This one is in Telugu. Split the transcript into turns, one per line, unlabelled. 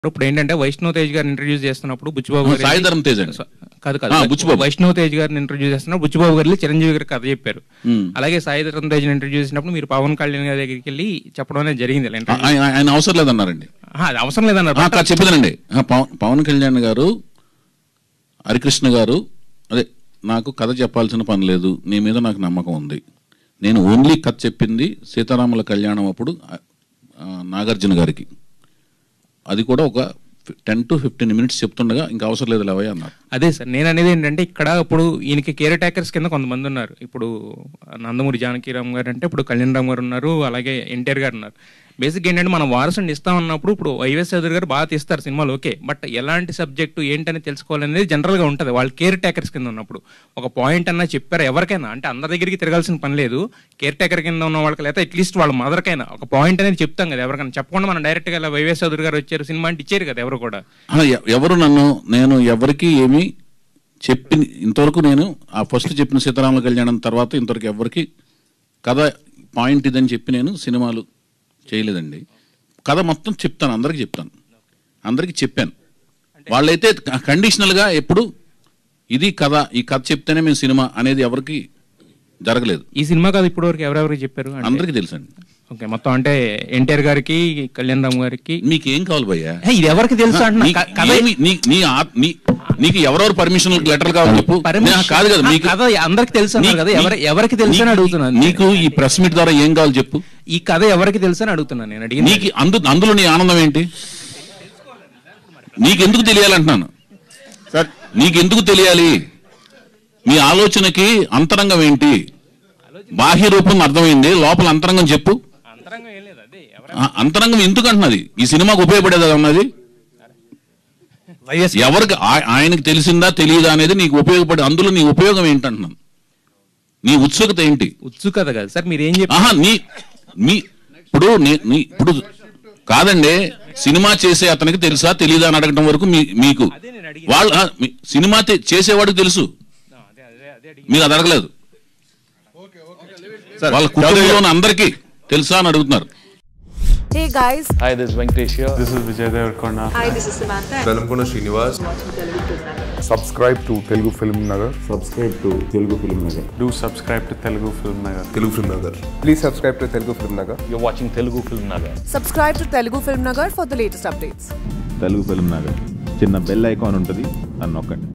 ఇప్పుడు ఏంటంటే వైష్ణవ్ తేజ్ గారిని ఇంట్రడ్యూస్ చేస్తున్నప్పుడు బుచ్చిబాబు గారు
సాయి ధరమ్ తేజ్ అండి.
కాదు
ఆ,
కాదు
బుచ్చిబాబు.
వైష్ణవ్ తేజ్ గారిని ఇంట్రడ్యూస్ చేస్తున్నప్పుడు బుచ్చిబాబు గారు వెళ్ళి చిరంజీవి గారికి కథ చెప్పారు
మ్మ్.
అలాగే సాయి ధరమ్ తేజ్ ఇంట్రడ్యూస్ చేసినప్పుడు మీరు పవన్ కళ్యాణ్ గారి దగ్గరికి వెళ్ళి చెప్పడం అనేది జరిగింది ఇలా interview.
ఆయన ఆయన అవసరం లేదన్నారండి
ఆహా, అది అవసరం లేదన్నారు
ఆ, కాదు చెప్పేదానండి ఆ, పవన్ పవన్ కళ్యాణ్ గారు హరికృష్ణ గారు అదే నాకు కథ చెప్పాల్సిన పని లేదు నీ మీద నాకు నమ్మకం ఉంది నేను ఓన్లీ కథ చెప్పింది సీతారాముల కళ్యాణం అప్పుడు ఆ, నాగార్జున గారికి అది కూడా ఒక టెన్ టు ఫిఫ్టీన్ మినిట్స్ చెప్తుండగా ఇంకా అవసరం లేదు లేవయ్య అన్నారు
అదే సార్ నేను అనేది ఏంటంటే ఇక్కడ ఇప్పుడు ఈయనకి కేర్ టేకర్స్ కింద కొంతమంది ఉన్నారు ఇప్పుడు నందమూరి జానకీరామ్ గారు అంటే ఇప్పుడు కళ్యాణ్ రామ్ గారు ఉన్నారు అలాగే ఎన్టీఆర్ గారు ఉన్నారు బేసిక్ ఏంటంటే మనం వారసుని ఇస్తా ఉన్నప్పుడు ఇప్పుడు వైఎస్ చౌదరి గారు బాగా తీస్తారు సినిమాలు ఓకే బట్ ఎలాంటి సబ్జెక్టు ఏంటని తెలుసుకోవాలనేది జనరల్ గా ఉంటుంది వాళ్ళు కేర్ టేకర్స్ కింద ఉన్నప్పుడు ఒక పాయింట్ అన్నా చెప్పారు ఎవరికైనా అంటే అందరి దగ్గరికి తిరగాల్సిన పని లేదు కేర్ టేకర్ కింద ఉన్న వాళ్ళకి లేదా అట్లీస్ట్ వాళ్ళ మదర్కైనా ఒక పాయింట్ అనేది చెప్తాం కదా ఎవరికైనా చెప్పకుండా మనం డైరెక్ట్ గా ఇలా వైఎస్ చౌదరి గారు వచ్చారు సినిమా అంటే ఇచ్చారు కదా ఎవరు కూడా
ఆ, ఎ- ఎవరు నన్ను నేను ఎవరికి ఏమి చెప్పి ఇంతవరకు నేను ఆ ఫస్ట్ చెప్పిన సీతారాముల కళ్యాణం తర్వాత ఇంతవరకు ఎవరికి కథ పాయింట్ ఇదని చెప్పి నేను సినిమాలు చేయలేదండి కథ మొత్తం చెప్తాను అందరికి చెప్తాను అందరికి చెప్పాను వాళ్ళైతే కండిషనల్గా ఎప్పుడు ఇది కథ ఈ కథ చెప్తేనే మేము సినిమా అనేది ఎవరికి జరగలేదు
ఈ సినిమా కాదు ఇప్పటి వరకు ఎవరెవరికి చెప్పారు అంటే-
అందరికీ తెలుసండి
ఓకే మొత్తం అంటే ఎన్టీఆర్ గారికి కళ్యాణ్ రామ్ గారికి
మీకు ఏం కావాలి భయ్యా
ఏ, ఇది ఎవరికి తెలుసు అంటున్నా
నీకు
క- కథ
ఏమి- నీ- నీ ఆత్- నీ- నీకు ఎవరెవరు పర్మిషన్ లెటర్ కావాలి చెప్పు
permission-
నే- కాదు కదా
ఆ,
మీకు
కథ అందరికి తెలుసు అన్నారు
నీ-
కదా ఎవరి
నీ-
ఎవరికి తెలుసు అని
నీకు-
అడుగుతున్నాను
నీకు ఈ ప్రెస్ మీట్ ద్వారా ఏం కావాలి చెప్పు
ఈ కథ ఎవరికి తెలుసు అని అడుగుతున్నాను నేను అడిగింది
నీకు అందు అందులో నీ ఆనందం ఏంటి నీకెందుకు తెలియాలంటున్నాను
సార్
నీకెందుకు తెలియాలి నీ ఆలోచనకి అంతరంగం ఏంటి బాహ్య రూపం అర్థమైంది లోపల అంతరంగం చెప్పు
అంతరంగం ఏం లేదు అదే ఎవరు
ఆ అంతరంగం ఎందుకు అంటున్నది ఈ సినిమాకు ఉపయోగపడేది అన్నది
వైఎస్
ఎవరికి ఆ- ఆయనకు తెలిసిందా తెలియదా అనేది నీకు ఉపయోగపడే అందులో నీ ఉపయోగం ఏంటంటున్నాను నీ ఉత్సుకత ఏంటి
ఉత్సుకత కాదు సార్ మీరు ఏం చెప్పారు
ఆహా నీ మీ ఇప్పుడు నీ- నీ ఇప్పుడు కాదండి సినిమా చేసే అతనికి తెలుసా తెలియదా అని అడగటం వరకు మీ మీకు
అదే నేను అడిగింది.
వాళ్ళు ఆ, మీ- సినిమా తె- చేసేవాడికి తెలుసు
అదే అదే అదే అడిగి
మీరు అది అడగలేదు
సార్
వాళ్ళ కుటుంబంలో అందరికీ తెలుసా అని అడుగుతున్నారు
Hey guys,
Hi, this is Venkatesh here.
This is Vijay Devarkonda.
hi, this is Samantha.
Velankonda Srinivas
subscribe to Telugu Film Nagar.
Subscribe to Telugu film Nagar
Do subscribe to Telugu Film Nagar.
Telugu film Nagar
Please subscribe to Telugu Film Nagar.
You're watching Telugu Film Nagar.
Subscribe to Telugu Film Nagar for the latest updates.
Telugu film Nagar చిన్న బెల్ ఐకాన్ ఉంటుంది దాన్ని నొక్కండి